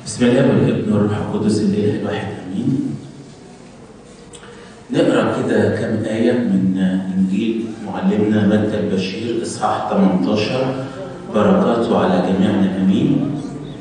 بسم الله والابن والروح القدس الاله الواحد امين. نقرا كده كم ايه من انجيل معلمنا متى البشير اصحاح 18 بركاته على جميعنا امين.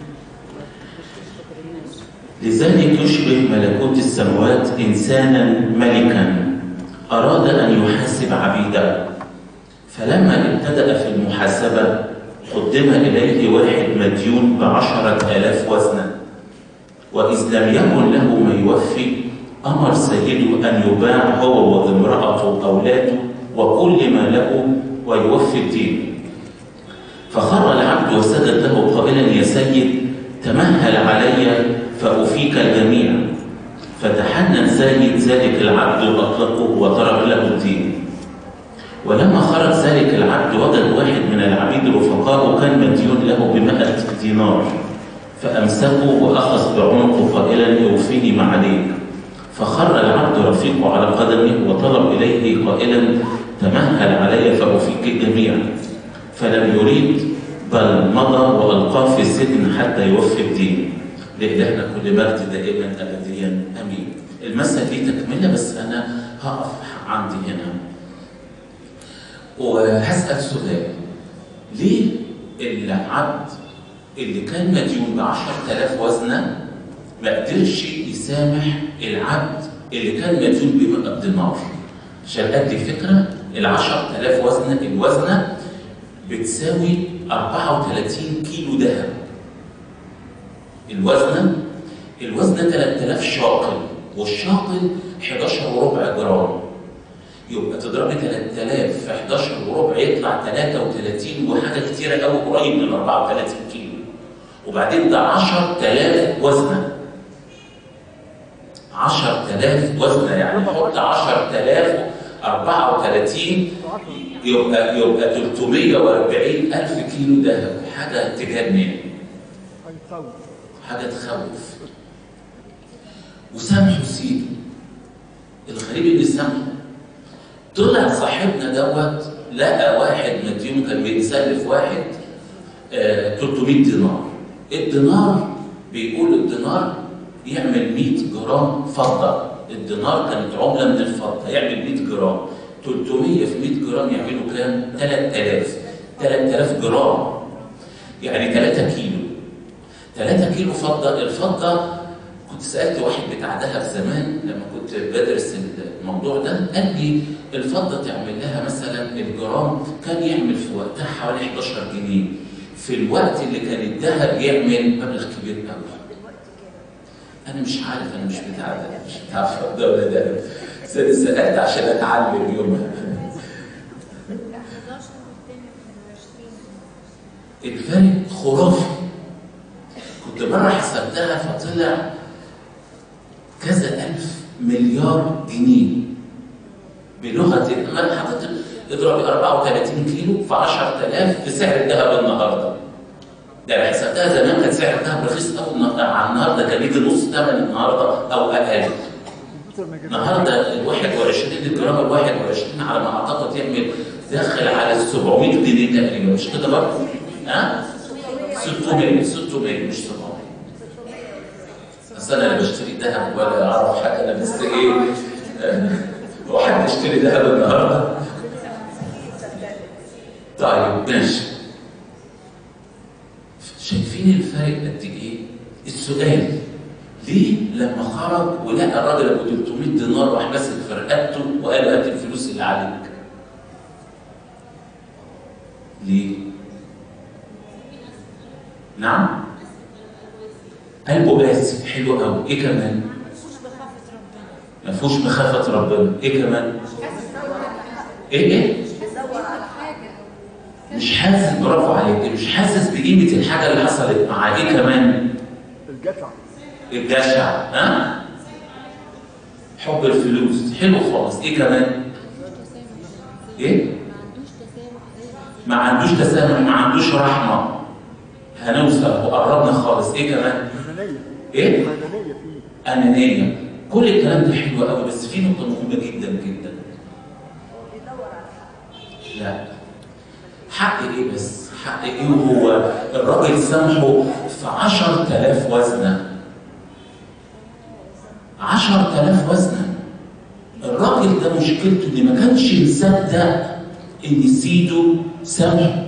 لذلك يشبه ملكوت السماوات انسانا ملكا اراد ان يحاسب عبيده فلما ابتدا في المحاسبه قدم إليه واحد مديون بعشرة آلاف وزنا وإذ لم يكن له ما يوفي أمر سيده أن يباع هو وامرأته وأولاده وكل ما له ويوفي الدين فخر العبد وسجد له قائلا يا سيد تمهل علي فأفيك الجميع فتحنن سيد ذلك العبد وأطلقه وترك له الدين ولما خرج ذلك العبد وجد واحد من العبيد رفقائه كان مديون له بمائة دينار فأمسكه وأخذ بعنقه قائلا اوفني ما عليك فخر العبد رفيقه على قدمه وطلب إليه قائلا تمهل علي فأوفيك الجميع فلم يريد بل مضى وألقاه في السجن حتى يوفي الدين لإلهنا كل مجد دائما أبديا أمين المسألة دي تكملة بس أنا هقف عندي هنا وهسأل سؤال ليه العبد اللي كان مديون ب 10000 وزنة ما قدرش يسامح العبد اللي كان مديون ب 100 دينار عشان ادي فكرة ال 10000 وزنة الوزنة بتساوي 34 كيلو ذهب الوزنة الوزنة 3000 شاقل والشاقل 11 وربع جرام يبقى تضربي 3000 في 11 وربع يطلع 33 وحاجه كتيره قوي قريب من 34 كيلو وبعدين ده 10000 وزنه 10000 وزنه يعني حط 10000 34 يبقى يبقى 340 ألف كيلو ذهب حاجه تجنن حاجه تخوف وسامحوا سيدي الغريب ان سامحوا طلع صاحبنا دوت لقى واحد مديون كان بيسلف واحد آه 300 دينار الدينار بيقول الدينار يعمل 100 جرام فضه الدينار كانت عمله من الفضه يعمل 100 جرام 300 في 100 جرام يعملوا كام 3000 3000 جرام يعني 3 كيلو 3 كيلو فضه الفضه كنت سالت واحد بتاع دهب زمان لما كنت بدرس الموضوع ده قال لي الفضه تعمل لها مثلا الجرام كان يعمل في وقتها حوالي 11 جنيه في الوقت اللي كان الذهب يعمل مبلغ كبير قوي انا مش عارف انا مش بتاع ده مش بتاع فضه ولا ده سالت عشان اتعلم يومها الفرق خرافي كنت مره حسبتها فطلع كذا ألف مليار جنيه بلغة ما حضرتك اضرب 34 كيلو في 10000 في سعر الذهب النهارده. ده انا حسبتها زمان كان سعر الذهب رخيص قوي على النهارده كان يجي نص ثمن النهارده او اقل. النهارده ال 21 الجرام ال 21 على ما اعتقد يعمل داخل على 700 جنيه تقريبا مش كده برضه؟ ها؟ 600 600 مش 700 اصل انا لا بشتري ذهب ولا اعرف حاجه انا بس ايه واحد يشتري ذهب النهارده طيب ماشي شايفين الفرق قد ايه؟ السؤال ليه لما خرج ولقى الراجل ابو 300 دينار راح ماسك في رقبته وقال له هات الفلوس اللي عليك؟ ليه؟ نعم؟ قلبه قاسي حلو قوي ايه كمان ما فيهوش مخافه ربنا ايه كمان ايه ايه مش حاسس برافو عليك مش حاسس بقيمه الحاجه اللي حصلت معاه ايه كمان الجشع الجشع ها حب الفلوس حلو خالص ايه كمان ايه ما عندوش تسامح ما عندوش رحمه هنوصل وقربنا خالص ايه كمان مدنية ايه مدنية فيه انانيه كل الكلام ده حلو قوي بس في نقطه مهمه جدا جدا لا حق ايه بس حق ايه وهو الراجل سامحه في في عشر تلاف وزنة عشر تلاف وزنة الراجل ده مشكلته إن ما كانش مصدق إن سيده سامحه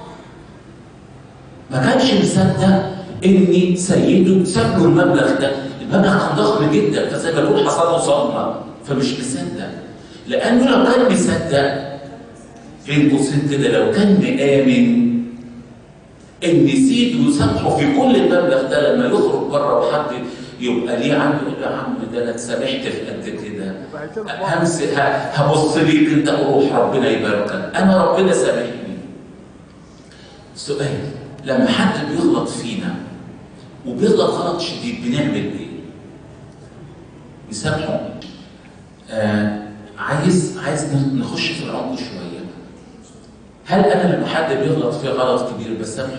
ما كانش مصدق إن سيده ساب له المبلغ ده المبلغ كان ضخم جدا فزي ما بقول حصل له صدمة فمش مصدق لأنه لو كان مصدق بين قوسين كده لو كان مآمن ان سيده سامحه في كل المبلغ ده لما يخرج بره وحد يبقى ليه عنده يقول له يا عم ده انا اتسامحت في قد كده همس ه- هبص ليك انت وروح ربنا يباركك انا ربنا سامحني سؤال لما حد بيغلط فينا وبيغلط غلط شديد بنعمل ايه؟ نسامحه آه عايز عايز نخش في العمق شويه هل انا لما حد بيغلط فيه غلط كبير بسامحه؟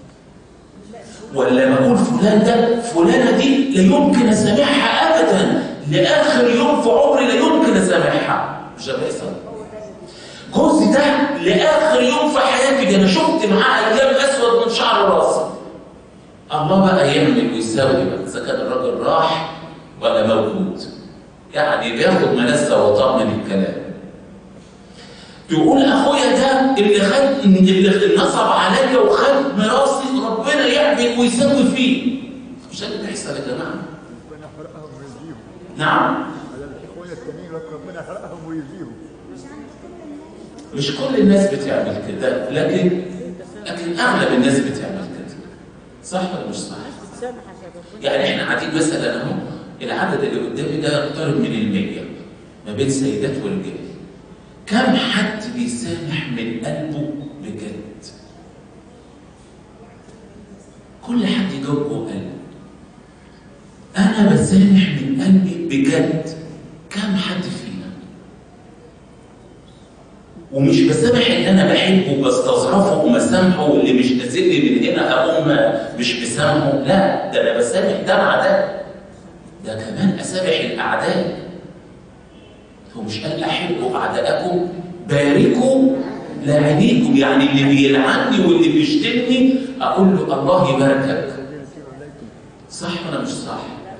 ولا بقول فلان ده فلانه دي لا يمكن اسامحها ابدا لاخر يوم في عمري لا يمكن اسامحها مش ده بيحصل جوزي ده لاخر يوم في حياتي ده انا شفت معاه ايام اسود من شعر راسي الله بقى يعمل ويساوي بقى اذا كان الراجل راح ولا موجود يعني بياخد منسى وطاق من الكلام يقول اخويا ده اللي خد اللي نصب عليا وخد ميراثي ربنا يعمل ويسوي فيه مش ده اللي بيحصل يا جماعه ربنا يحرقهم ويجزيهم نعم على الاخوان التانيين لك ربنا يحرقهم ويجزيهم مش كل الناس بتعمل كده لكن لكن اغلب الناس بتعمل كده صح ولا مش صح؟ يعني احنا قاعدين مثلا اهو العدد اللي قدامي ده يقترب من المية ما بين سيدات ورجال كم حد بيسامح من قلبه بجد؟ كل حد يجاوب جوه قلبه انا بسامح من قلبي بجد كم حد فينا؟ ومش بسامح اللي انا بحبه وبستظرفه ومسامحه واللي مش نازلني من هنا اقوم مش مسامحه لا ده انا بسامح ده مع ده ده كمان اسامح الاعداء هو مش قال احبوا اعداءكم باركوا لاعنيكم يعني اللي بيلعني واللي بيشتمني اقول له الله يباركك صح ولا مش صح؟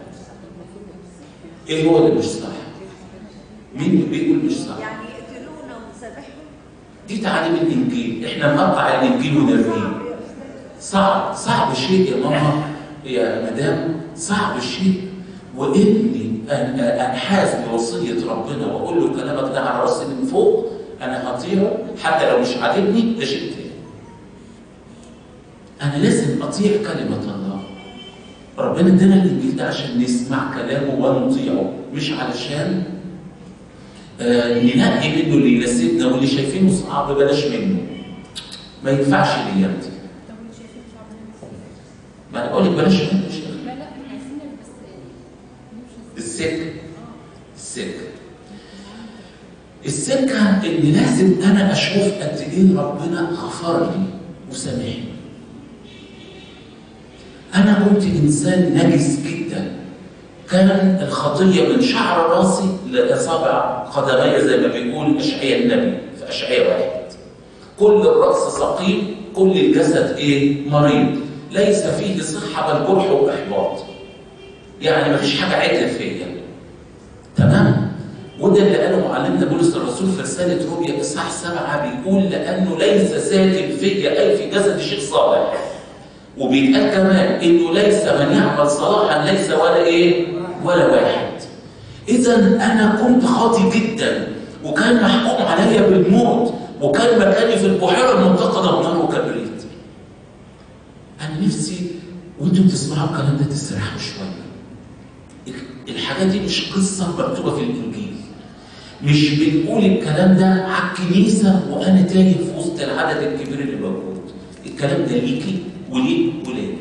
ايه هو اللي مش صح؟ مين اللي بيقول مش صح؟ يعني يقتلونا ونسامحهم دي تعاليم الانجيل احنا نقطع الانجيل ونرميه صعب صعب شيء يا ماما يا مدام صعب شيء واني أن- انحاز بوصيه ربنا واقول له كلامك ده على راسي من فوق انا هطيعه حتى لو مش عاجبني ده شيء تاني انا لازم اطيع كلمه الله ربنا ادانا الانجيل ده عشان نسمع كلامه ونطيعه مش علشان آه، ننقي منه اللي يناسبنا واللي شايفينه صعب بلاش منه ما ينفعش الايام دي ما انا بقول لك بلاش منه يا شيخ لا لا احنا عايزين بس نمشي السكه السكه السكه ان لازم انا اشوف قد ايه ربنا غفر لي وسامحني انا كنت انسان نجس جدا كان الخطيه من شعر راسي لاصابع قدمي زي ما بيقول اشعياء النبي في اشعياء واحد كل الراس سقيم كل الجسد ايه مريض ليس فيه صحه بل جرح واحباط يعني ما فيش حاجه عدل فيا تمام وده اللي قاله معلمنا بولس الرسول في رساله روميا اصحاح سبعه بيقول لانه ليس ساكن فيا اي في جسد الشيخ صالح وبيتقال كمان انه ليس من يعمل صلاحا ليس ولا ايه ولا واحد اذا انا كنت خاطي جدا وكان محكوم عليا بالموت وكان مكاني في البحيره المنتقده بنار وكبريت انا نفسي وانتم بتسمعوا الكلام ده تستريحوا شويه الحاجات دي مش قصه مكتوبه في الانجيل مش بنقول الكلام ده على الكنيسه وانا تايه في وسط العدد الكبير اللي موجود الكلام ده ليكي وليك وليا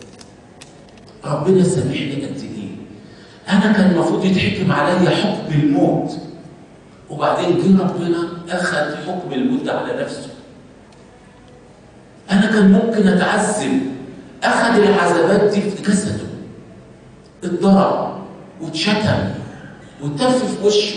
ربنا سامحني قد ايه انا كان المفروض يتحكم عليا حكم الموت وبعدين جه ربنا اخذ حكم الموت ده على نفسه انا كان ممكن اتعذب اخذ العذابات دي في جسده اتضرب واتشتم واتف في وشه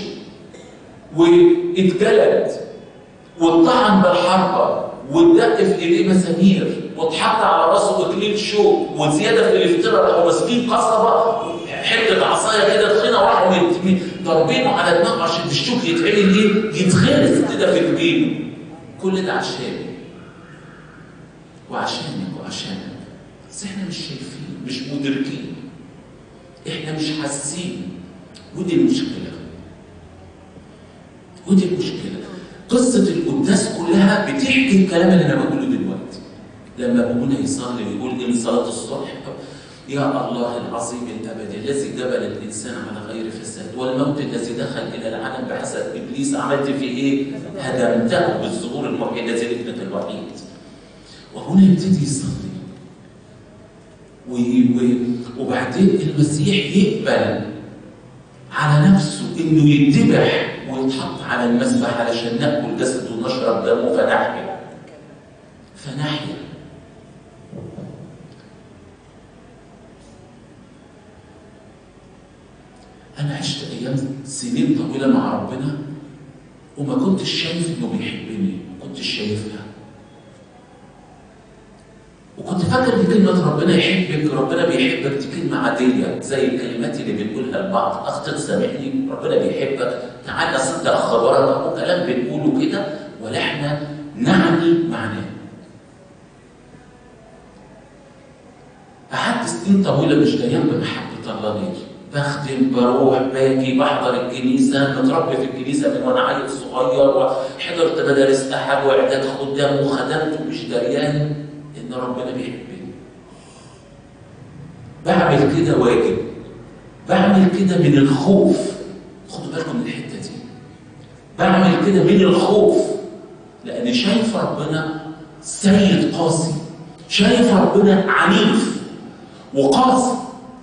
واتجلد واتطعن بالحربه واتدق في ايديه مسامير واتحط على راسه اكليل شوك وزياده في الافتراء راحوا ماسكين قصبه حته عصايه كده تخينه وراحوا مت- ضاربينه على دماغه عشان الشوك يتعمل ايه؟ يتخرس كده في الجيب كل ده عشاني وعشانك وعشانك بس احنا مش شايفين مش مدركين احنا مش حاسين ودي المشكله ودي المشكله قصه القداس كلها بتحكي الكلام اللي انا بقوله دلوقتي لما ابونا يصلي ويقول ان صلاه الصبح يا الله العظيم الابدي الذي جبل الانسان على غير فساد والموت الذي دخل الى العالم بحسب ابليس عملت فيه ايه؟ هدمته بالظهور المحيي الذي لابنك الوحيد وهنا يبتدي يصلي و... و... وبعدين المسيح يقبل على نفسه انه يتذبح ويتحط على المذبح علشان ناكل جسده ونشرب دمه فنحيا فنحيا انا عشت ايام سنين طويله مع ربنا وما كنتش شايف انه بيحبني ما كنتش شايفها وكنت فاكر ان كلمه ربنا يحبك ربنا بيحبك دي كلمه عاديه زي الكلمات اللي بنقولها لبعض اخطئ سامحني ربنا بيحبك تعالى صدق اخبارك هو كلام بنقوله كده ولا احنا نعني معناه قعدت سنين طويله مش دايم بمحبه الله ليا بخدم بروح باجي بحضر الكنيسه متربي في الكنيسه من وانا عيل صغير وحضرت مدارس احد واعداد خدام وخدمت ومش دريان ان ربنا بيحبني بعمل كده واجب بعمل كده من الخوف خدوا بالكم من الحته دي بعمل كده من الخوف لاني شايف ربنا سيد قاسي شايف ربنا عنيف وقاسي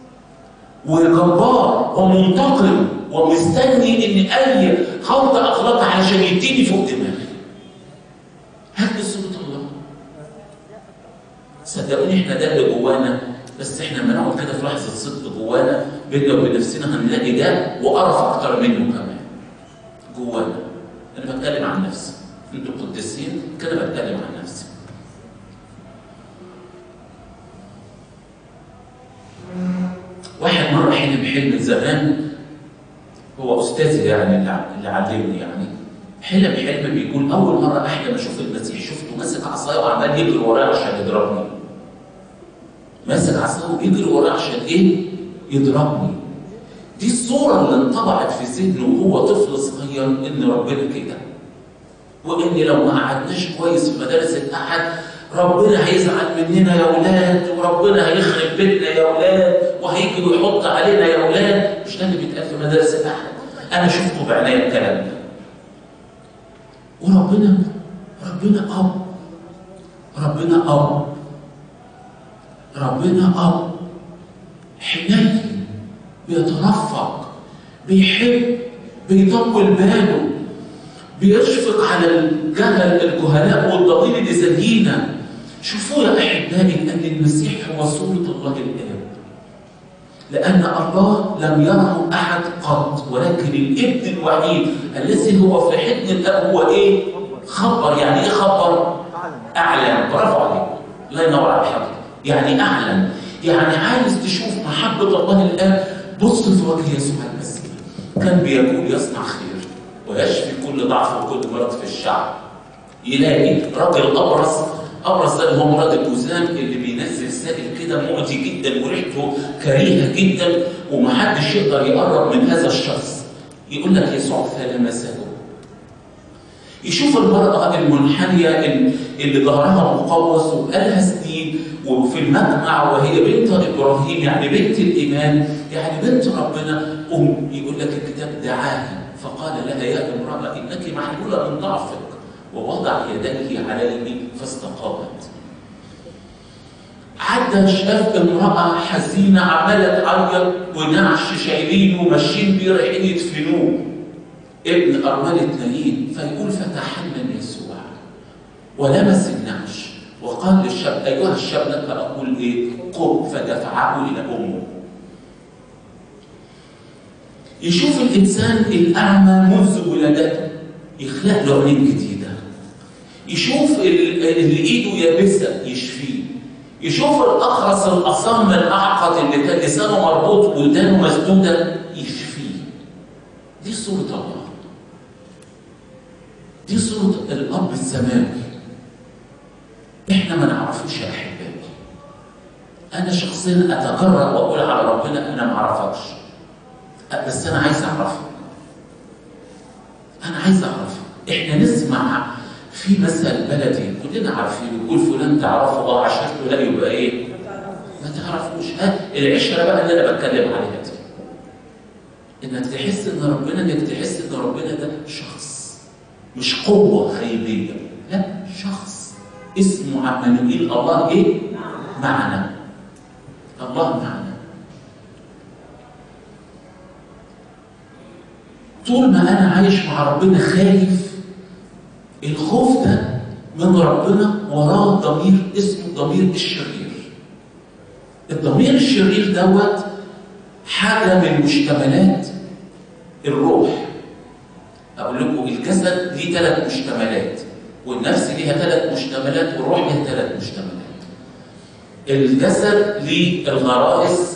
وجبار ومنتقم ومستني ان اي خلطه اغلطها علشان يديني فوق دماغي هات لي صوره الله صدقوني احنا ده اللي جوانا بس احنا لما نقعد كده في لحظه صدق جوانا بينا وبين نفسنا هنلاقي ده وقرف اكتر منه كمان جوانا انا بتكلم عن نفسي انتوا قديسين كده بتكلم عن نفسي واحد مره حلم حلم زمان هو استاذي يعني اللي اللي علمني يعني حلم حلم بيقول اول مره احلم اشوف المسيح شفته ماسك عصايه وعمال يجري ورايا عشان يضربني ماسك عصايه ويجري ورايا عشان ايه؟ يضربني دي الصوره اللي انطبعت في ذهنه وهو طفل صغير ان ربنا كده وان لو ما قعدناش كويس في مدارس الاحد ربنا هيزعل مننا يا اولاد وربنا هيخرب بيتنا يا اولاد وهيجي ويحط علينا يا اولاد مش ده اللي بيتقال في مدارس الاحد انا شفته بعناية الكلام ده وربنا ربنا اب ربنا اب ربنا اب حنين بيترفق بيحب بيطول باله بيشفق على الجهل الجهلاء والضمير اللي زينا شوفوا يا احبائي ان المسيح هو صوره الله الاب لان الله لم يره احد قط ولكن الابن الوحيد الذي هو في حضن الاب هو ايه خبر يعني ايه خبر اعلن برافو عليك الله ينور على حضرتك يعني اعلن يعني عايز تشوف محبه الله الاب بص في وجه يسوع المسيح كان بيقول يصنع خير ويشفي كل ضعف وكل مرض في الشعب يلاقي راجل ابرص ابرص ده اللي هو مرض الجذام اللي بينزل سائل كده مؤذي جدا وريحته كريهه جدا ومحدش يقدر يقرب من هذا الشخص يقول لك يسوع فلمسه يشوف المرأة المنحنية اللي ظهرها مقوس وبقالها سنين وفي المجمع وهي بنت إبراهيم يعني بنت الإيمان يعني بنت ربنا أم يقول لك الكتاب دعاها فقال لها يا امرأة إنك محلولة من ضعفك ووضع يديه عليه فاستقامت عدى شاف امرأة حزينة عمالة تعيط ونعش شايلينه وماشيين بيه رايحين يدفنوه ابن أرملة نايين فيقول فتحنن يسوع ولمس النعش وقال للشاب أيها الشاب لك أقول إيه قم فدفعه إلى أمه يشوف الإنسان الأعمى منذ ولادته يخلق له عينين جديدة يشوف اللي إيده يابسة يشفيه يشوف الأخرس الأصم الأعقد اللي كان لسانه مربوط ودانه مسدودة يشفيه دي صورة الله دي صورة الأب السماوي إحنا ما نعرفوش يا أحبائي أنا شخصيا أتجرأ وأقول على ربنا أنا ما أعرفكش بس أنا عايز أعرفه أنا عايز أعرفه إحنا نسمع في مثل بلدي كلنا عارفين يقول فلان تعرفه اه عشرته لا يبقى ايه؟ ما تعرفوش ها العشره بقى اللي انا بتكلم عليها دي انك تحس ان ربنا انك تحس ان ربنا ده شخص مش قوه غيبيه لا شخص اسمه عمانوئيل الله ايه؟ معنا الله معنا طول ما انا عايش مع ربنا خايف الخوف ده من ربنا وراه ضمير اسمه ضمير الشرير الضمير الشرير دوت حاجه من مشتملات الروح اقول لكم الجسد ليه ثلاث مشتملات والنفس ليها ثلاث مشتملات والروح ليها ثلاث مشتملات الجسد ليه الغرائز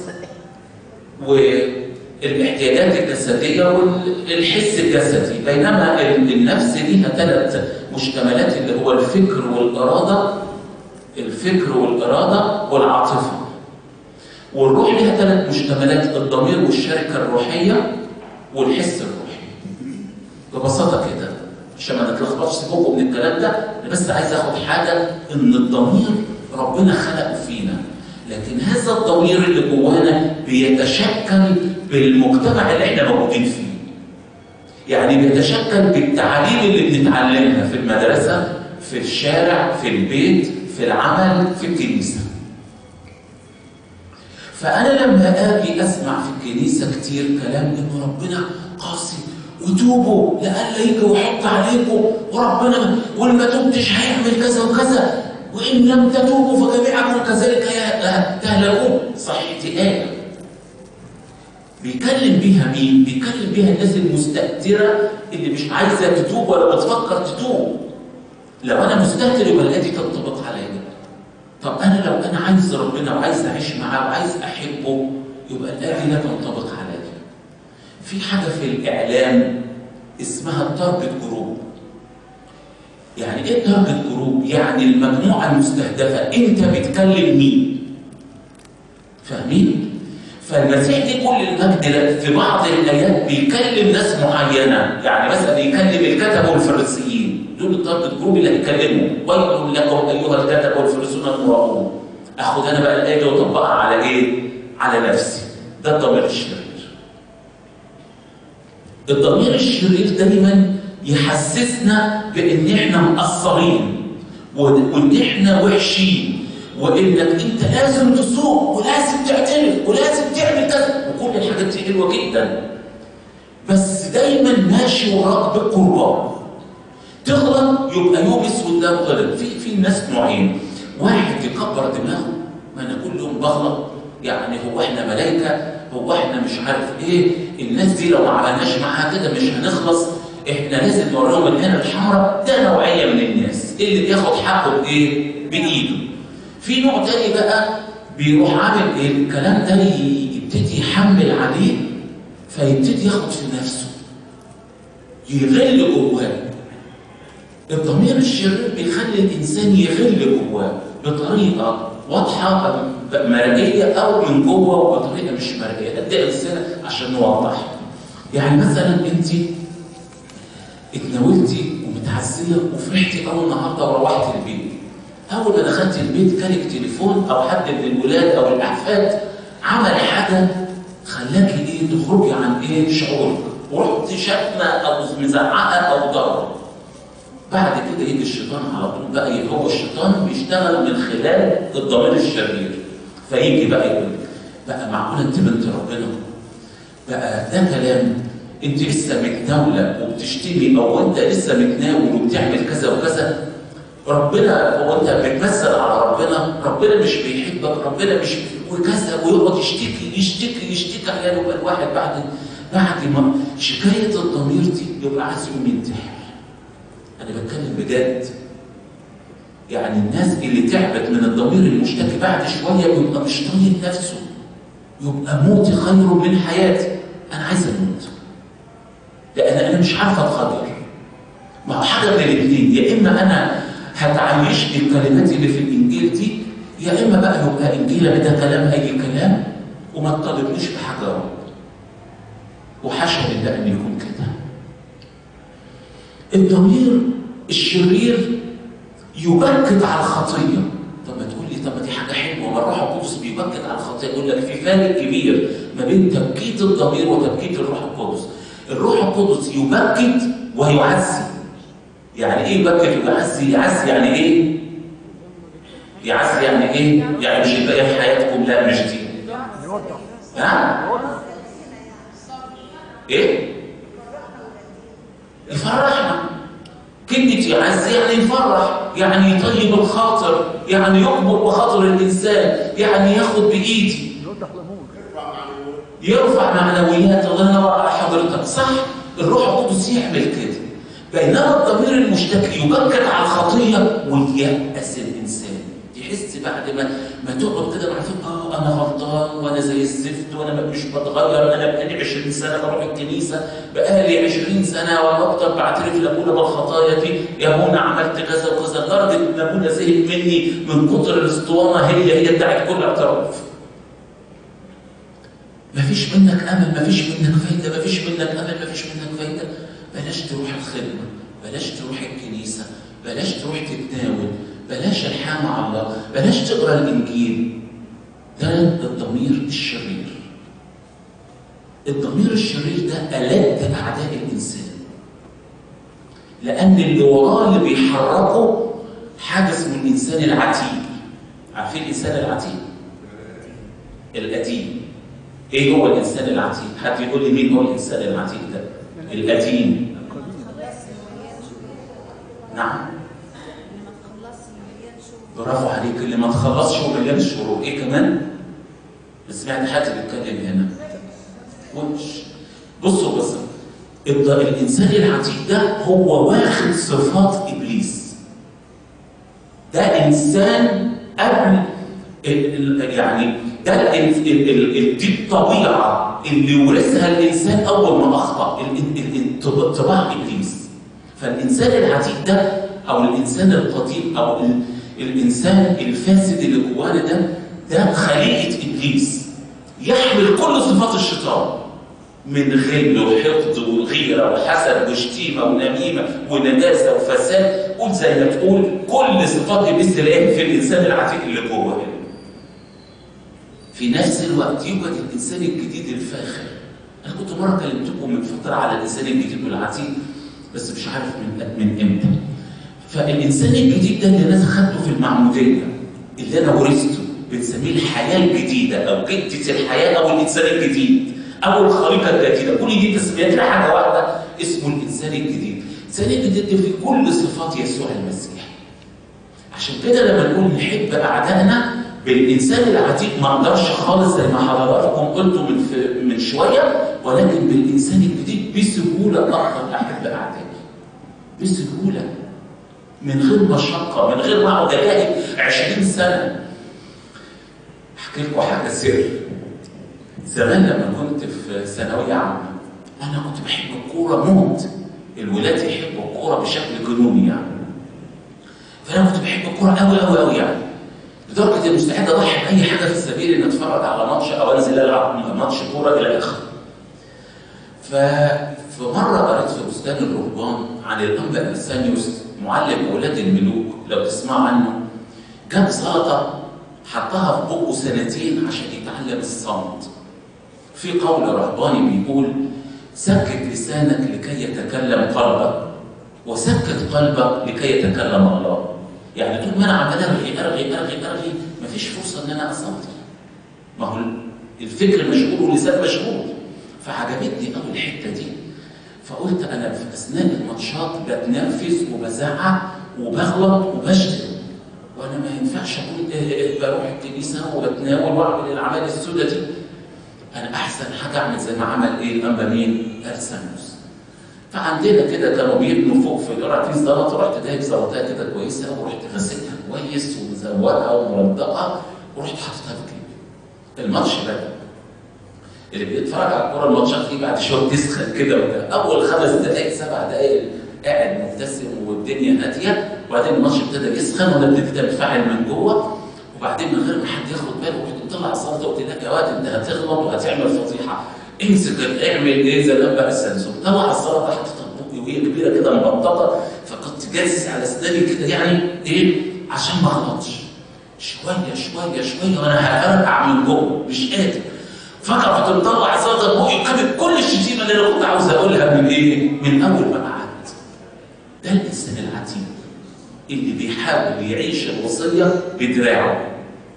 والاحتياجات الجسديه والحس الجسدي بينما النفس ليها ثلاث مشتملات اللي هو الفكر والاراده الفكر والاراده والعاطفه والروح ليها ثلاث مشتملات الضمير والشركه الروحيه والحس الروحي ببساطه كده عشان ما نتلخبطش سيبوكم من الكلام ده انا بس عايز اخد حاجه ان الضمير ربنا خلقه فينا لكن هذا الضمير اللي جوانا بيتشكل بالمجتمع اللي احنا موجودين فيه يعني بيتشكل بالتعاليم اللي بنتعلمها في المدرسه في الشارع في البيت في العمل في الكنيسه فانا لما اجي اسمع في الكنيسه كتير كلام ان ربنا قاسي وتوبوا لألا يجي ويحط عليكم وربنا واللي ما تبتش هيعمل كذا وكذا وإن لم تتوبوا فجميعكم كذلك تهلكون صحيح دي آية بيكلم بيها مين؟ بيكلم بيها الناس المستهترة اللي مش عايزة تتوب ولا بتفكر تتوب لو أنا مستهتر يبقى الآية دي تنطبق عليا طب أنا لو أنا عايز ربنا وعايز أعيش معاه وعايز أحبه يبقى الآية دي لا تنطبق عليا في حاجة في الإعلام اسمها التارجت جروب يعني ايه التارجت جروب؟ يعني المجموعة المستهدفة انت بتكلم مين؟ فاهمين؟ فالمسيح دي كل المجد في بعض الآيات بيكلم ناس معينة يعني مثلا يكلم الكتبة والفريسيين دول التارجت جروب اللي هيكلموا ويل لكم أيها الكتبة والفريسيون المراؤون اخد انا بقى الآية دي واطبقها على ايه؟ على نفسي ده الضمير الشرير الضمير الشرير دايما يحسسنا بان احنا مقصرين وان احنا وحشين وانك انت لازم تسوق ولازم تعترف ولازم تعمل كذا وكل الحاجات دي حلوه جدا بس دايما ماشي وراك بالقربان تغلط يبقى يوم اسود ده غلط في في ناس نوعين واحد يكبر دماغه ما انا كل يوم بغلط يعني هو احنا ملائكه هو احنا مش عارف ايه الناس دي لو ما عملناش معاها كده مش هنخلص احنا لازم نوريهم الهنا الحمراء ده نوعيه من الناس اللي بياخد حقه بايه؟ بايده. في نوع تاني بقى بيروح عامل ايه؟ الكلام ده يبتدي يحمل عليه فيبتدي ياخد في نفسه. يغل جواه. الضمير الشرير بيخلي الانسان يغل جواه بطريقه واضحه مرئيه او من جوه وبطريقه مش مرئيه ادي امثله عشان نوضح يعني مثلا انت اتناولتي ومتعزيه وفرحتي اول النهارده وروحت البيت اول ما دخلت البيت جالك تليفون او حد من الولاد او الاحفاد عمل حاجه خلاكي ايه تخرجي عن ايه شعورك ورحت شتمه او مزعقه او ضربه بعد كده يجي الشيطان على طول بقى هو الشيطان بيشتغل من خلال الضمير الشرير فيجي بقى يقول لك بقى معقوله انت بنت ربنا بقى ده كلام انت لسه متناوله وبتشتمي او انت لسه متناول وبتعمل كذا وكذا ربنا هو انت بتمثل على ربنا ربنا مش بيحبك ربنا مش وكذا ويقعد يشتكي يشتكي يشتكي على يبقى الواحد بعد بعد ما شكايه الضمير دي يبقى عايز يقوم ينتحر انا بتكلم بجد يعني الناس اللي تعبت من الضمير المشتكي بعد شويه بيبقى مش طايق نفسه يبقى موتي خير من حياتي انا عايز اموت لان انا مش عارف اتغير ما هو حاجه من الاثنين يا اما انا هتعيشني الكلمات اللي في الانجيل دي يا اما بقى يبقى انجيل ده كلام اي كلام وما تطالبنيش بحاجه يا رب وحاشا لله ان يكون كده الضمير الشرير يبكت على الخطيه طب ما تقول لي طب ما دي حاجه حلوه ما الروح القدس بيبكت على الخطيه يقول لك في فارق كبير ما بين تبكيت الضمير وتبكيت الروح القدس الروح القدس يبكت ويعزي يعني ايه يبكت ويعزي يعزي يعني ايه يعزي يعني ايه يعني مش الباقيه في حياتكم لا مش دي يوضح ها ايه يفرحنا كلمة يعزي يعني يفرح يعني يطيب الخاطر يعني يكبر بخاطر الإنسان يعني ياخد بإيدي يوضح الامور يرفع معنويات الله ينور على حضرتك صح الروح القدس يعمل كده بينما الضمير المشتكي يبكت على الخطيه وييأس الانسان يحس بعد ما ما تقعد كده مع نفسك اه انا غلطان وانا زي الزفت وانا مش بتغير انا بقالي 20 سنه بروح الكنيسه بقالي 20 سنه وانا افضل بعترف لابونا بالخطايا دي يا ابونا عملت كذا وكذا لدرجه ان ابونا زهق مني من كتر الاسطوانه هي هي بتاعت كل اعتراف مفيش منك امل مفيش منك فايده مفيش منك امل مفيش منك فايده بلاش تروح الخدمه بلاش تروح الكنيسه بلاش تروح تتناول بلاش الحام مع الله بلاش تقرا الانجيل ده الضمير الشرير الضمير الشرير ده ألد أعداء الإنسان لأن اللي وراه اللي بيحركه حاجة اسمه الإنسان العتيق عارفين الإنسان العتيق؟ القديم ايه هو الانسان العتيق؟ حد يقول لي مين هو الانسان العتيق ده؟ القديم نعم لما تخلصي مليان شغل برافو عليك اللي ما تخلصش ومليان شرور ايه كمان؟ سمعت حد بيتكلم هنا وش بصوا بس الض- الانسان العتيق ده هو واخد صفات ابليس ده انسان قبل ال- ال- يعني ده ال- ال- ال- ال- دي الطبيعه اللي ورثها الانسان اول ما اخطا ال- ال- ال- طب- طباع ابليس فالانسان العتيق ده او الانسان القديم او ال- الانسان الفاسد اللي جوانا ده ده خليقه ابليس يحمل كل صفات الشيطان من غل وحقد وغيره وحسد وشتيمه ونميمه ونجاسه وفساد قول زي ما تقول كل صفات ابليس تلاقيها في الانسان العتيق اللي جوه هنا. في نفس الوقت يوجد الانسان الجديد الفاخر. انا كنت مره كلمتكم من فتره على الانسان الجديد والعتيق بس مش عارف من من امتى. فالانسان الجديد ده اللي الناس خدته في المعموديه اللي انا ورثته بنسميه الحياه الجديده او جده الحياه او الانسان الجديد او الخريطه الجديده كل دي تسميات لحاجه واحده اسمه الانسان الجديد. الانسان الجديد ده فيه كل صفات يسوع المسيح. عشان كده لما نقول نحب اعدائنا بالانسان العتيق ما اقدرش خالص زي ما حضراتكم قلتوا من في من شويه ولكن بالانسان الجديد بسهوله اقدر احب اعدائي. بسهوله من غير مشقه من غير ما اقعد اجاهد 20 سنه. احكي لكم حاجه سر. زمان لما كنت في ثانويه عامه انا كنت بحب الكوره موت. الولاد يحبوا الكوره بشكل جنوني يعني. فانا كنت بحب الكوره قوي قوي قوي يعني لدرجه اني مستعد اضحي باي حاجه في السبيل ان اتفرج على ماتش او انزل العب ماتش كوره الى اخره. ففي مره قريت في بستان الرهبان عن الانبا ارسانيوس معلم اولاد الملوك لو تسمعوا عنه جاب سلطه حطها في بقه سنتين عشان يتعلم الصمت. في قول رهباني بيقول سكت لسانك لكي يتكلم قلبك وسكت قلبك لكي يتكلم الله يعني طول ما انا عمال ارغي ارغي ارغي ارغي مفيش فرصه ان انا اصمت ما هو الفكر مشغول واللسان مشغول فعجبتني قوي الحته دي فقلت انا في اثناء الماتشات بتنرفز وبزعق وبغلط وبشتم وانا ما ينفعش اكون آه، آه، بروح الكنيسه وبتناول واعمل الاعمال السوداء دي انا احسن حاجه اعمل زي ما عمل ايه الانبا مين ارسانوس فعندنا كده كانوا بيبنوا فوق في القرعه في زلط رحت جايب زلطه كده كويسه ورحت غسلها كويس ومزوقها ومرضقها ورحت حاططها في جيبي الماتش بدا اللي بيتفرج على الكوره الماتشات دي بعد شويه بتسخن كده وبتاع اول خمس دقائق سبع دقائق قاعد مبتسم والدنيا هاديه وبعدين الماتش ابتدى يسخن وانا ابتديت انفعل من جوه وبعدين من غير ما حد ياخد باله كنت مطلع الصلاه قلت لك يا واد انت هتغلط وهتعمل فضيحه امسك اعمل ايه زي لما السنسور طلع الصلاه تحت طبقي وهي كبيره كده مبططه فكنت جالس على اسناني كده يعني ايه عشان ما اغلطش شويه شويه شويه وانا هفرقع من جوه مش قادر فجاه رحت مطلع صلاه طبقي وكتب كل الشتيمه اللي انا كنت عاوز اقولها من ايه؟ من اول ما قعدت ده الانسان العتيق اللي بيحاول يعيش الوصيه بدراعه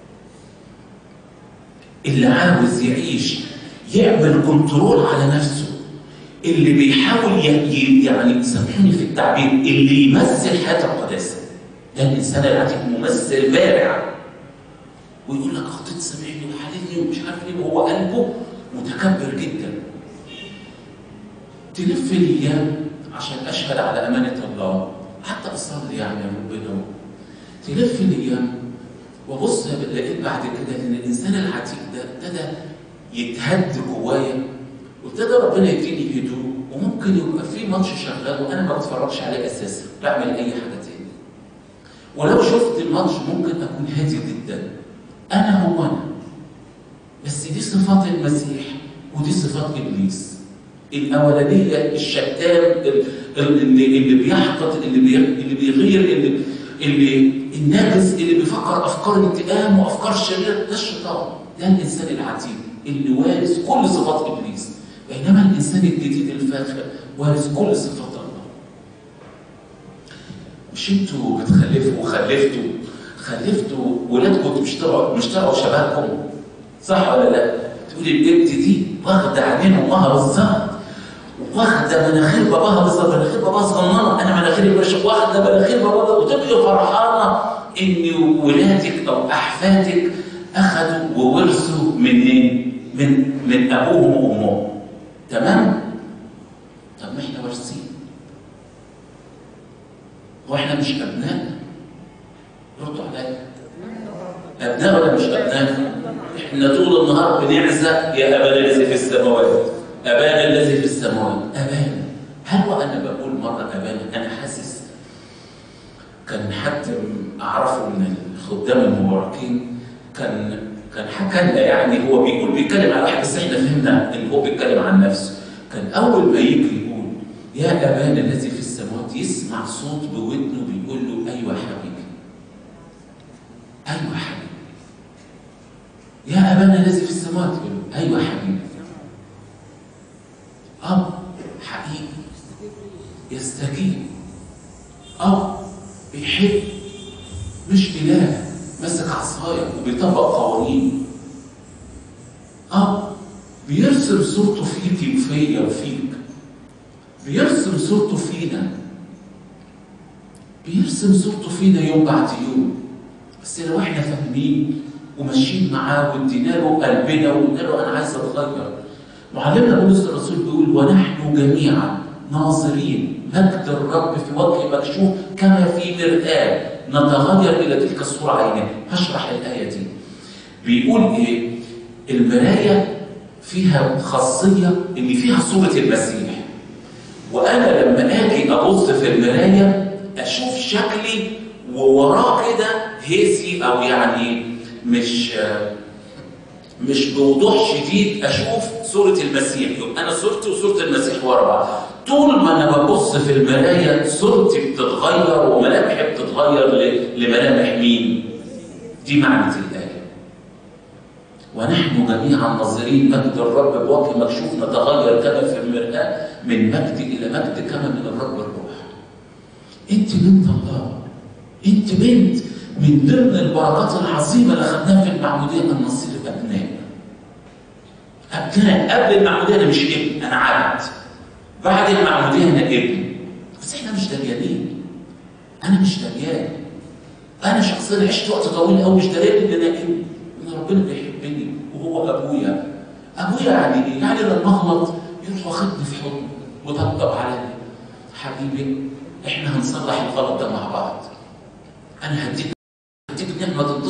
اللي عاوز يعيش يعمل كنترول على نفسه اللي بيحاول ي- ي- يعني سامحوني في التعبير اللي يمثل حياه القداسه ده الانسان العتيق ممثل بارع ويقول لك خطيت سامحني وحالفني ومش عارف ايه وهو قلبه متكبر جدا تلف الايام عشان اشهد على امانه الله حتى اصلي يعني يا ربنا تلف الايام وابص لقيت بعد كده ان الانسان العتيق ده ابتدى يتهد جوايا وابتدى ربنا يديني هدوء وممكن يبقى في ماتش شغال وانا ما بتفرجش عليه اساسا بعمل اي حاجه تاني ولو شفت الماتش ممكن اكون هادي جدا انا هو انا بس دي صفات المسيح ودي صفات ابليس الاولانيه الشتام ال- ال- اللي اللي بيحقد اللي بي اللي بيغير اللي اللي الناقص اللي بيفكر افكار انتقام وافكار شريره ده الشيطان ده الانسان العتيق اللي وارث كل صفات ابليس بينما الانسان الجديد الفاخر وارث كل صفات الله مش انتوا بتخلفوا وخلفتوا خلفتوا ولادكم مش طلعوا مش طلعوا شبهكم صح ولا لا؟ تقولي البنت دي واخده عينين امها بالظبط واخده مناخير باباها بالظبط مناخير باباها صغننه انا مناخيري مش واخده مناخير باباها وتبقي فرحانه ان ولادك او احفادك اخذوا وورثوا من ايه؟ من من ابوهم وامهم تمام؟ طب ما احنا وارثين هو احنا مش ابناء؟ ردوا عليا ابناء ولا مش ابناء؟ احنا طول النهار بنعزق يا ابانا الذي في السماوات ابانا الذي في السماوات ابانا هل وانا بقول مره ابانا انا حاسس كان حد اعرفه من الخدام المباركين كان كان حكى لنا يعني هو بيقول بيتكلم على واحد بس احنا فهمنا ان هو بيتكلم عن نفسه كان اول ما يجي يقول يا ابانا الذي في السماوات يسمع صوت بودنه بيقول له ايوه حبيبي ايوه حبيبي يا ابانا الذي في السماوات يقول له ايوه حبيبي اب حقيقي يستجيب اب بيحب مش اله ماسك عصايه وبيطبق قوانين اب بيرسم صورته فيكي وفيا وفيك بيرسم صورته فينا بيرسم صورته فينا يوم بعد يوم بس لو احنا فاهمين وماشيين معاه وادينا له قلبنا وقلنا له انا عايز اتغير معلمنا بولس الرسول بيقول ونحن جميعا ناظرين مجد الرب في وجه مكشوف كما في مرآة نتغير الى تلك الصوره عينيه هشرح الايه دي بيقول ايه المرايه فيها خاصيه ان فيها صوره المسيح وانا لما اجي ابص في المرايه اشوف شكلي ووراه كده هيسي او يعني مش مش بوضوح شديد اشوف صوره المسيح يبقى انا صورتي وصوره المسيح ورا بعض طول ما انا ببص في المرايه صورتي بتتغير وملامحي بتتغير ل- لملامح مين؟ دي معنى الايه ونحن جميعا ناظرين مجد الرب بوجه مكشوف نتغير كما في المرآة من مجد إلى مجد كما من الرب الروح. أنت بنت الله. أنت بنت من ضمن البركات العظيمة اللي أخذناها في المعمودية أن نصير أبناء. أبناء قبل المعمودية أنا مش ابن أنا عبد. بعد المعمودية أنا ابن. بس إحنا مش دريانين. أنا مش دريان. انا شخصيا عشت وقت طويل قوي مش داري ان انا ابن ان ربنا بيحبني وهو ابويا ابويا يعني ايه؟ يعني لما اغلط يروح واخدني في حضنه وطبطب عليا حبيبي احنا هنصلح الغلط ده مع بعض انا هديك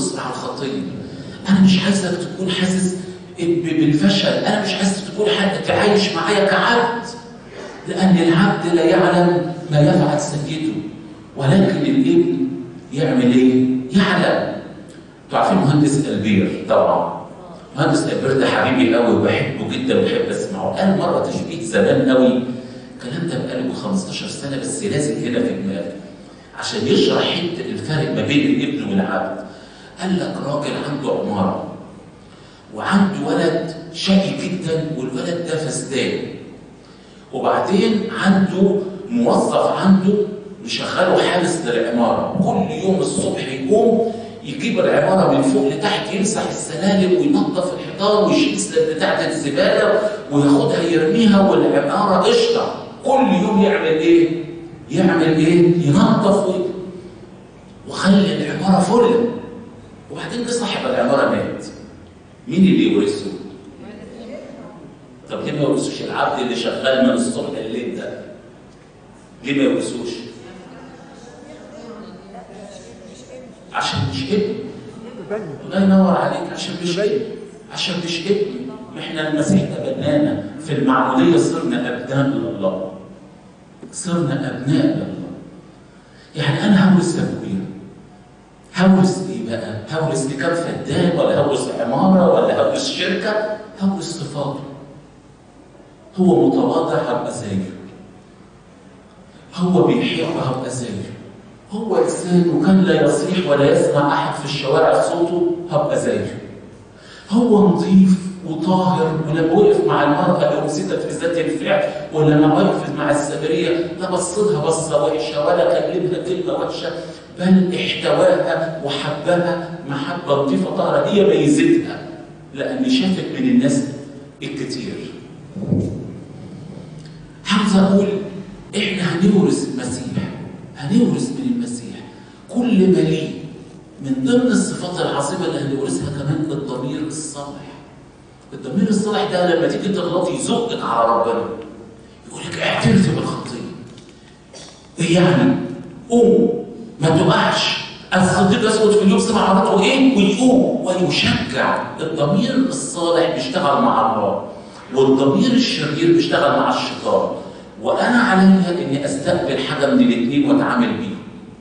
بتصبر على الخطيه انا مش عايزك تكون حاسس ب- بالفشل انا مش عايزك تكون حد تعايش معايا كعبد لان العبد لا يعلم ما يفعل سيده ولكن الابن يعمل ايه يعلم انتوا عارفين مهندس البير طبعا مهندس البير ده حبيبي قوي وبحبه جدا وبحب اسمعه قال مره تشبيه زمان قوي الكلام ده بقاله 15 سنه بس لازم هنا في دماغي عشان يشرح حته الفرق ما بين الابن والعبد قال لك راجل عنده عماره وعنده ولد شقي جدا والولد ده فسدان وبعدين عنده موظف عنده مشغله حارس للعماره كل يوم الصبح يقوم يجيب العماره من فوق لتحت يمسح السلالم وينظف الحيطان ويشيل السلالم بتاعت الزباله وياخدها يرميها والعماره قشطه كل يوم يعمل ايه؟ يعمل ايه؟ ينظف وي- وخلي العماره فل وبعدين جه صاحب العماره مات مين اللي يورثه؟ طب ليه ما يورثوش العبد اللي شغال من الصبح لليل ده؟ ليه ما يورثوش؟ عشان مش ابن بني الله ينور عليك عشان مش ابن عشان مش ابن احنا المسيح ده بنانا في المعموديه صرنا ابناء لله صرنا ابناء لله يعني انا هورث ابويا هورث ايه بقى؟ هورث لي كام فدان ولا هورث عماره ولا هورث شركه؟ هورث صفاته هو متواضع هبقى زيه هو بيحب هبقى زيه هو لسانه كان لا يصيح ولا يسمع احد في الشوارع صوته هبقى زيه هو نظيف وطاهر ولما وقف مع المرأة اللي أمسكت في ذات الفعل ولما وقف مع السامرية لا بص لها بصة وحشة ولا كلمها كلمة وحشة بل احتواها وحبها محبة لطيفة طاهرة هي ميزتها لأن شافت من الناس الكتير عاوز أقول إحنا هنورث المسيح هنورث من المسيح كل ما ليه من ضمن الصفات العظيمة اللي هنورثها كمان الضمير الصالح الضمير الصالح ده لما تيجي تغلط يزقك على ربنا يقول لك اعترف بالخطيه ايه يعني قوم ما تقعش الصديق يسقط في اليوم سبع مرات وايه ويقوم ويشجع الضمير الصالح بيشتغل مع الله والضمير الشرير بيشتغل مع الشيطان وانا عليا اني استقبل حاجه من الاثنين واتعامل بيه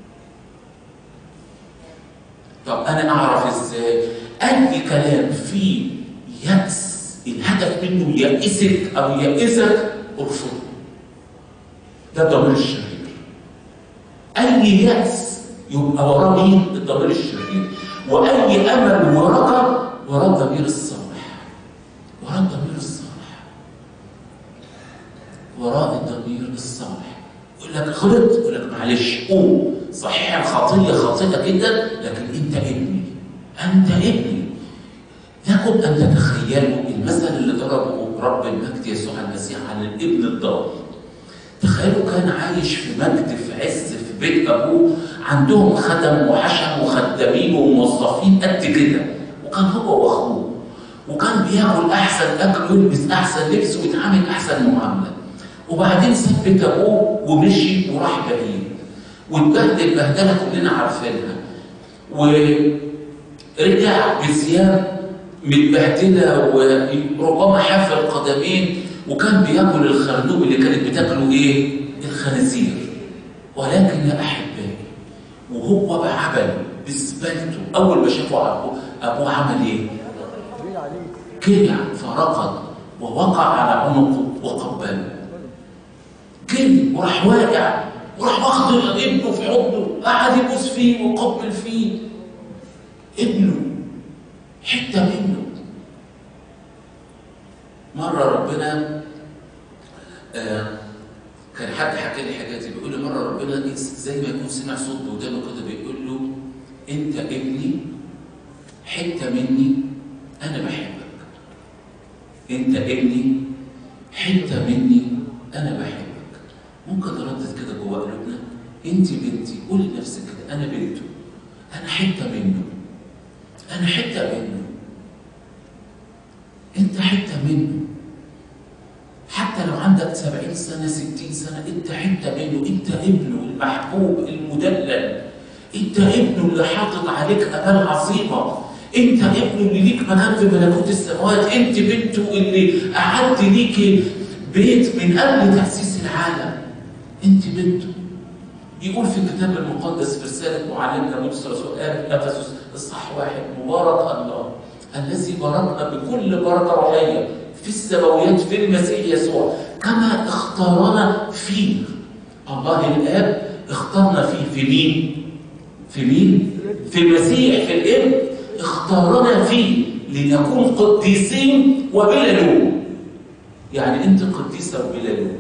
طب انا اعرف ازاي اي كلام فيه يأس الهدف منه يأسك او يأسك ارفضه ده الضمير الشرير اي يأس يبقى وراه مين الضمير الشرير واي امل ورجا وراه الضمير الصالح وراه الضمير الصالح وراه الضمير الصالح يقول لك غلط يقول لك معلش قوم صحيح الخطيه خاطئه جدا لكن انت ابني انت ابني لكم ان تتخيلوا المثل اللي ضربه رب المجد يسوع المسيح عن الابن الضال تخيلوا كان عايش في مجد في عز في بيت ابوه عندهم خدم وحشم وخدامين وموظفين قد كده وكان هو واخوه وكان بياكل احسن اكل ويلبس احسن لبس ويتعامل احسن معامله وبعدين ساب بيت ابوه ومشي وراح بعيد واتبهدل بهدله كلنا عارفينها ورجع بثياب متبهدله وربما حافر قدمين وكان بياكل الخرنوب اللي كانت بتاكله ايه؟ الخنازير ولكن يا احبائي وهو بعبل بزبالته اول ما شافه ابوه ابوه عمل ايه؟ ليه عليه كرع فرقد ووقع على عنقه وقبله جري وراح واقع وراح واخد ابنه في حضنه قعد يبوس فيه ويقبل فيه ابنه حته منه مره ربنا آه كان حد حكى لي حاجات بيقول لي مره ربنا زي ما يكون سمع صوت بودانه كده بيقول له انت ابني حته مني انا بحبك انت ابني حته مني انا بحبك ممكن تردد كده جوه قلوبنا انت بنتي قولي لنفسك كده انا بنته انا حته منه انا حته منه انت حته منه حتى لو عندك سبعين سنة ستين سنة انت حتة منه انت ابنه المحبوب المدلل انت ابنه اللي حاطط عليك امال عظيمه انت ابنه اللي ليك مكان في ملكوت السماوات انت بنته اللي اعد ليك بيت من قبل تاسيس العالم انت بنته يقول في الكتاب المقدس في رساله معلمنا بولس الرسول قال افسس اصحاح واحد مبارك الله الذي باركنا بكل بركه روحيه في السماويات في المسيح يسوع كما اختارنا فيه الله الاب اختارنا فيه في مين؟ في مين؟ في المسيح في الابن اختارنا فيه لنكون قديسين وبلا لوم يعني انت قديسه وبلا لوم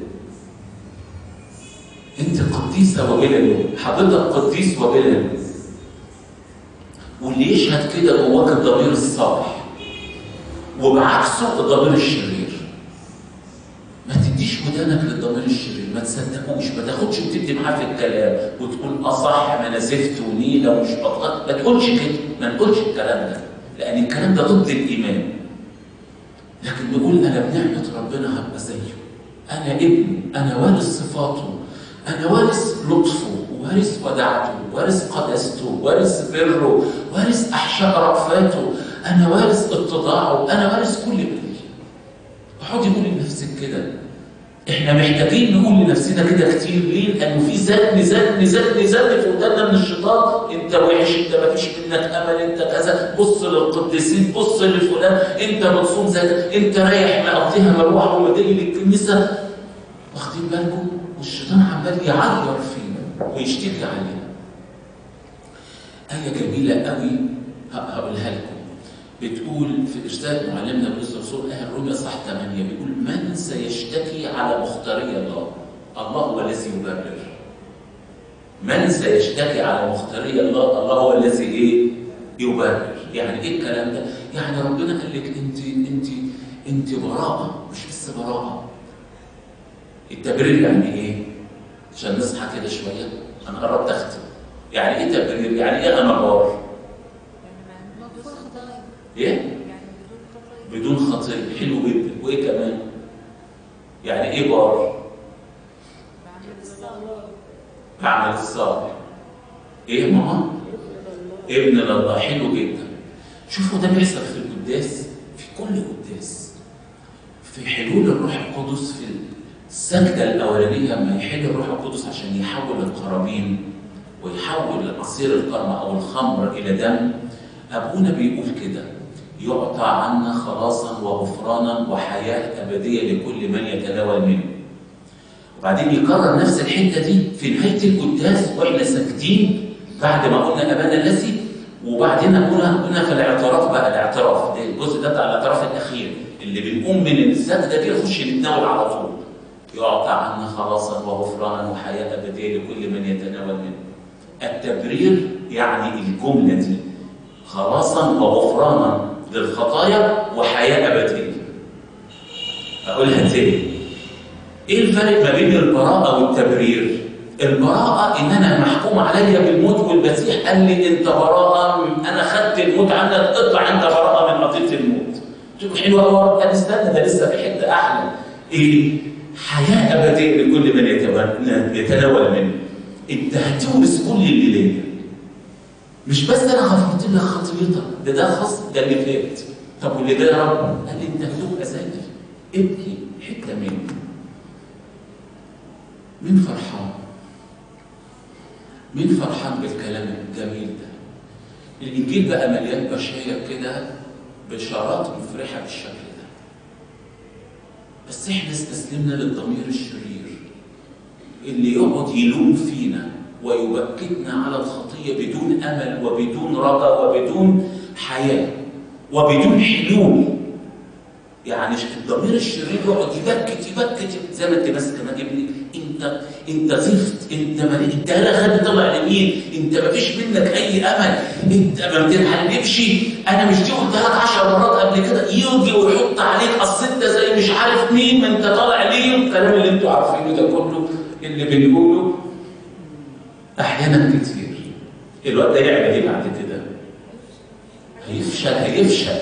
انت قديسه وبلا لوم حضرتك قديس وبلا لوم واللي يشهد كده جواك الضمير الصالح وبعكسه الضمير الشرير ما تديش ودانك للضمير الشرير ما تصدقوش ما تاخدش وتدي معاه في الكلام وتقول اصح ما انا زفت ونيله ومش بطلت ما تقولش كده ما نقولش الكلام ده لان الكلام ده ضد الايمان لكن نقول انا بنعمه ربنا هبقى زيه انا ابن انا وارث صفاته انا وارث لطفه وارث ودعته وارث قداسته وارث بره وارث احشاء رأفاته انا وارث اتضاعه انا وارث كل بر اقعدي قولي لنفسك كده احنا محتاجين نقول لنفسنا كده كتير ليه؟ لانه في زن زن زن زن في ودانا من الشيطان انت وحش انت ما فيش منك امل انت كذا بص للقديسين بص لفلان انت بتصوم زي انت رايح مقضيها مروح ومدعي للكنيسه واخدين بالكم والشيطان عمال يعير فينا ويشتكي علينا آية جميلة قوي هقولها لكم بتقول في إرسال معلمنا بولس الرسول آية الرومية صح 8 بيقول من سيشتكي على مختاري الله؟ الله هو الذي يبرر. من سيشتكي على مختاري الله؟ الله هو الذي إيه؟ يبرر. يعني إيه الكلام ده؟ يعني ربنا قال لك أنت أنت أنت براءة مش بس براءة. التبرير يعني إيه؟ عشان نصحى كده شوية أنا قربت أختم. يعني إيه تبرير؟ يعني إيه أنا بار؟ مغفور خطايا إيه؟ يعني بدون خطايا بدون خطيه حلو جدا وايه كمان يعني ايه بار بعمل الصالح بعمل الصالح ايه ماما ابن لله حلو جدا شوفوا ده بيحصل في القداس في كل قداس في حلول الروح القدس في السجده الاولانيه لما يحل الروح القدس عشان يحول القرابين ويحول عصير الكرمة او الخمر الى دم ابونا بيقول كده يعطى عنا خلاصا وغفرانا وحياه ابديه لكل من يتناول منه وبعدين يكرر نفس الحته دي في نهايه القداس واحنا ساكتين بعد ما قلنا ابانا الذي وبعدين قلنا قلنا في الاعتراف بقى الاعتراف ده الجزء ده بتاع الاعتراف الاخير اللي بنقوم من السجده دي نخش نتناول على طول يعطى عنا خلاصا وغفرانا وحياه ابديه لكل من يتناول منه التبرير يعني الجمله دي خلاصا وغفرانا للخطايا وحياه ابديه اقولها تاني ايه الفرق ما بين البراءة والتبرير؟ البراءة إن أنا محكوم عليا بالموت والمسيح قال لي أنت براءة أنا خدت الموت عنك اطلع أنت براءة من قضية الموت. قلت له حلوة أوي قال استنى ده لسه في حتة أحلى. إيه؟ حياة أبدية لكل من يتبنى- يتناول منه. أنت هتورث كل اللي ليا. مش بس أنا غفرت لك خطيتك ده ده خاص ده اللي فات. طب واللي ده يا رب؟ قال لي أنت هتبقى زيي. ابني حتة مني. مين فرحان؟ مين فرحان بالكلام الجميل ده؟ الإنجيل بقى مليان بشاير كده بشارات مفرحة بالشكل ده. بس إحنا استسلمنا للضمير الشرير اللي يقعد يلوم فينا ويبكتنا على الخطية بدون أمل وبدون رجاء وبدون حياة وبدون حلول يعني الضمير الشرير يقعد يبكت يبكت زي ما انت ماسك كمان ابني انت انت زفت انت ما انت لا غبي طلع لمين انت ما فيش منك اي امل انت ما بتتعلمش انا مش دي قلتها لك 10 مرات قبل كده يجي ويحط عليك اصل انت زي مش عارف مين ما انت طالع ليه الكلام اللي انتوا عارفينه ده كله اللي بنقوله احيانا كتير الواد ده يعمل ايه بعد كده؟ هيفشل هيفشل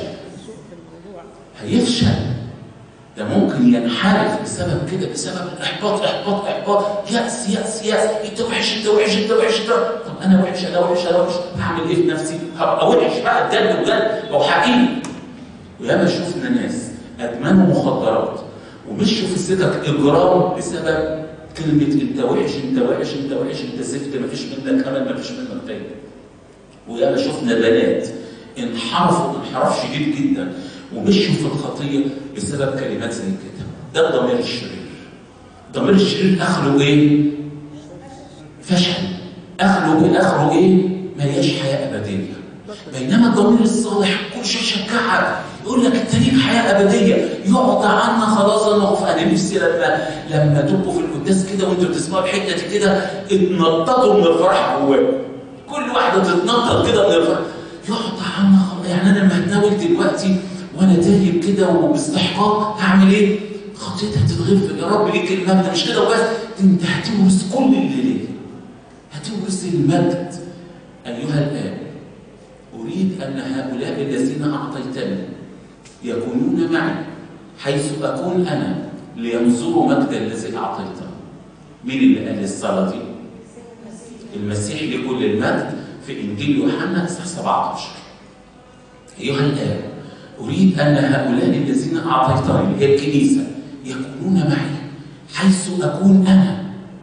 هيفشل ده ممكن ينحرف بسبب كده بسبب الاحباط احباط احباط يأس يأس يأس انت وحش انت وحش انت وحش انت طب انا وحش انا وحش انا وحش هعمل ايه في نفسي؟ هبقى وحش بقى بجد بجد او حقيقي وياما شفنا ناس ادمنوا مخدرات ومشوا في سكك اجرام بسبب كلمه انت وحش انت وحش انت وحش انت زفت مفيش منك امل مفيش منك فايده وياما شفنا بنات انحرفوا انحراف شديد جدا ومشوا في الخطيه بسبب كلمات زي كده ده الضمير الشرير الضمير الشرير اخره ايه؟ فشل اخره ايه؟ اخره ايه؟ ملياش حياه ابديه بينما الضمير الصالح كل شيء يشجعك يقول لك انت ليك حياه ابديه يعطى عنا خلاص الموقف انا نفسي لما لما تبقوا في القداس كده وانتوا بتسمعوا الحته دي كده اتنططوا من الفرح جواكم كل واحده تتنطط كده من الفرح يعطى عنا خلاص يعني انا لما هتناول دلوقتي وانا تايب كده وباستحقاق هعمل ايه؟ خطيتي هتتغفر يا رب ليك المجد مش كده وبس انت هتورث كل اللي ليك هتورث المجد ايها الاب اريد ان هؤلاء الذين اعطيتني يكونون معي حيث اكون انا لينظروا مجد الذي اعطيتني مين اللي قال الصلاه دي؟ المسيح لكل المجد في انجيل يوحنا اصحاح 17 ايها الاب اريد ان هؤلاء الذين اعطيتني اللي هي الكنيسه يكونون معي حيث اكون انا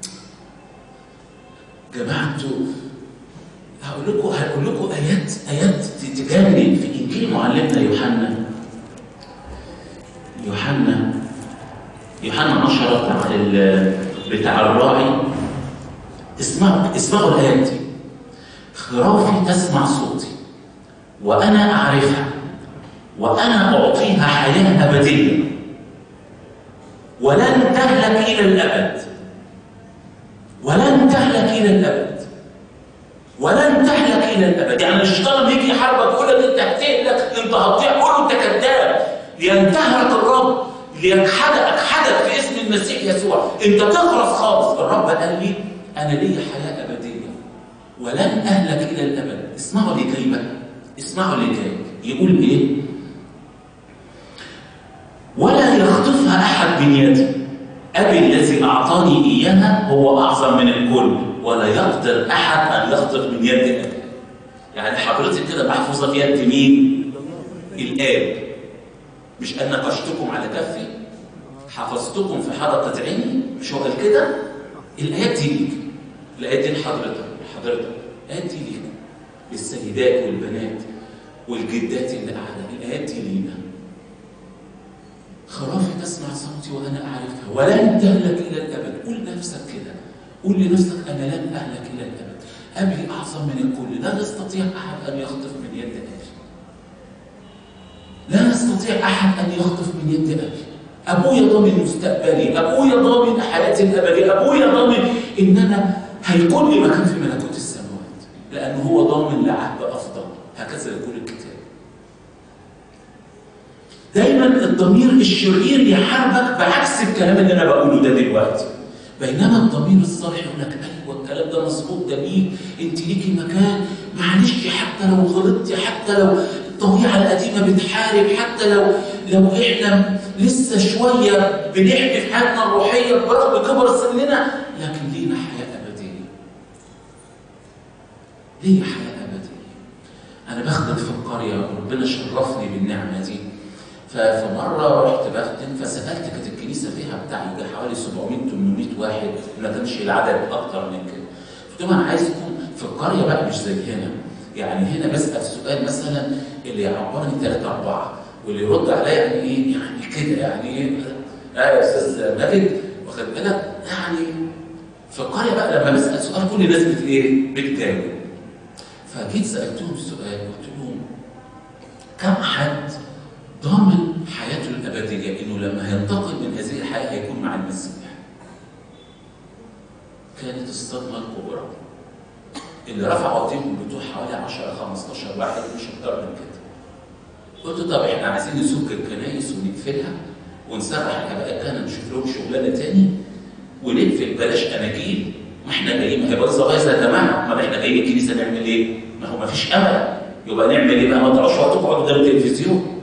جماعه انتوا هقول لكم هقول لكم ايات ايات تجنن في انجيل معلمنا يوحنا يوحنا يوحنا 10 بتاع ال- بتاع الراعي اسمعوا اسمعوا الايات دي خرافي تسمع صوتي وانا اعرفها وانا اعطيها حياه ابديه ولن تهلك الى الابد ولن تهلك الى الابد ولن تهلك الى الابد يعني الشيطان يجي يحاربك يقول لك انت هتهلك انت هتضيع قول له انت كذاب لينتهرك الرب ليجحدك اجحدك في اسم المسيح يسوع انت تخلص خالص الرب قال لي انا لي حياه ابديه ولن اهلك الى الابد اسمعوا اللي جاي بقى اسمعوا اللي جاي يقول ايه ولا يخطفها احد من يدي ابي الذي اعطاني اياها هو اعظم من الكل ولا يقدر احد ان يخطف من يد ابي يعني حضرتك كده محفوظه في يد مين الاب مش انا نقشتكم على كفي حفظتكم في حلقه عيني مش هو قال كده الايات دي ليك الايات دي لحضرتك لحضرتك الايات دي ليك للسيدات والبنات والجدات اللي قاعده الايات دي لينا خرافي تسمع صوتي وانا اعرفها ولن تهلك الى الابد قول نفسك كده قول لنفسك انا لن اهلك الى الابد ابي اعظم من الكل لا يستطيع احد ان يخطف من يد ابي لا يستطيع احد ان يخطف من يد ابي ابويا ضامن مستقبلي ابويا ضامن حياتي الابديه ابويا ضامن ان انا هيكون لي مكان في ملكوت السماوات لانه هو ضامن لعهد افضل هكذا يقول الكتاب دايما الضمير الشرير يحاربك بعكس الكلام اللي انا بقوله ده دلوقتي بينما الضمير الصالح يقول لك ايوه الكلام ده مظبوط جميل انت ليكي مكان معلش حتى لو غلطتي حتى لو الطبيعه القديمه بتحارب حتى لو لو احنا لسه شويه بنحمي في حياتنا الروحيه برغم كبر سننا لكن لينا حياه ابديه. ليه حياه ابديه؟ انا بخدم في القريه وربنا شرفني بالنعمه دي. ففي مره رحت بخدم فسالت كانت الكنيسه فيها بتاع يجي حوالي 700 800 واحد ما كانش العدد اكتر من كده. قلت لهم انا عايزكم في القريه بقى مش زي هنا. يعني هنا بسال سؤال مثلا اللي يعبرني ثلاثه اربعه واللي يرد عليا يعني ايه؟ يعني كده يعني ايه؟ اه يا استاذ ماجد واخد بالك؟ يعني في القريه بقى لما بسال سؤال كل الناس بت ايه؟ بتجاوب. فجيت سالتهم سؤال قلت لهم كم حد ضامن حياته الابديه انه لما هينتقل من هذه الحياه هيكون مع المسيح؟ كانت الصدمه الكبرى. اللي رفعوا ايديهم بتوع حوالي 10 15 واحد مش اكتر من كده. قلت طب احنا عايزين نسك الكنايس ونقفلها ونسرح الاباء الكهنه نشوف لهم شغلانه تاني ونقفل بلاش اناجيل ما احنا جايين ما هي بايظه بايظه يا جماعه ما احنا جايين الكنيسه نعمل ايه؟ ما هو ما فيش امل يبقى نعمل ايه بقى؟ ما تقعدش تقعد قدام التلفزيون.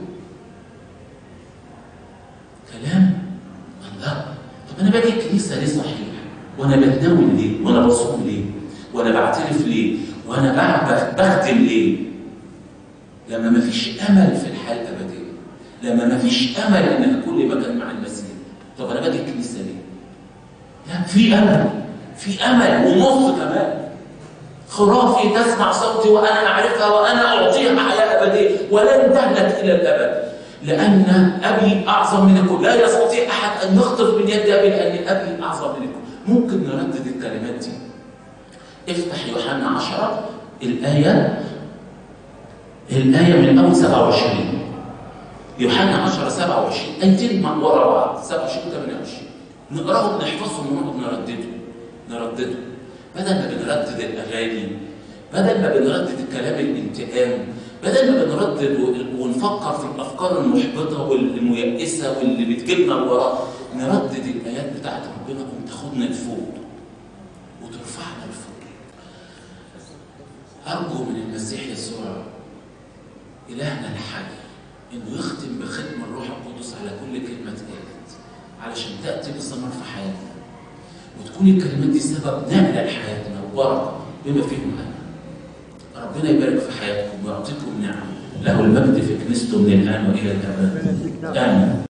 كلام الله طب انا باجي الكنيسه ليه صحيح؟ وانا بتناول ليه؟ وانا بصوم ليه؟ وانا بعترف ليه وانا بع- بخدم ليه لما ما فيش امل في الحياه الابديه لما ما فيش امل ان اكون لي مكان مع المسيح طب انا باجي الكنيسه ليه لا في امل في امل ونص كمان خرافي تسمع صوتي وانا اعرفها وانا اعطيها حياه ابديه ولن تهلك الى الابد لان ابي اعظم منكم لا يستطيع احد ان يخطف من يد ابي لان ابي اعظم منكم ممكن نردد الكلمات دي افتح يوحنا 10 الايه الايه من اول 27 يوحنا 10 27 ايتين مع ورا بعض 27 28 نقراهم نحفظهم ونقعد نرددهم نرددهم بدل ما بنردد الاغاني بدل ما بنردد الكلام الانتقام بدل ما بنردد و- ونفكر في الافكار المحبطه والميأسه واللي بتجيبنا لورا نردد الايات بتاعت ربنا قوم تاخدنا لفوق وترفعنا لفوق ارجو من المسيح يسوع الهنا الحي انه يختم بختم الروح القدس على كل كلمه اتقالت علشان تاتي بثمر في حياتنا وتكون الكلمات دي سبب نقله لحياتنا وبركه بما فيهم انا ربنا يبارك في حياتكم ويعطيكم نعم له المجد في كنيسته من الان والى الابد امين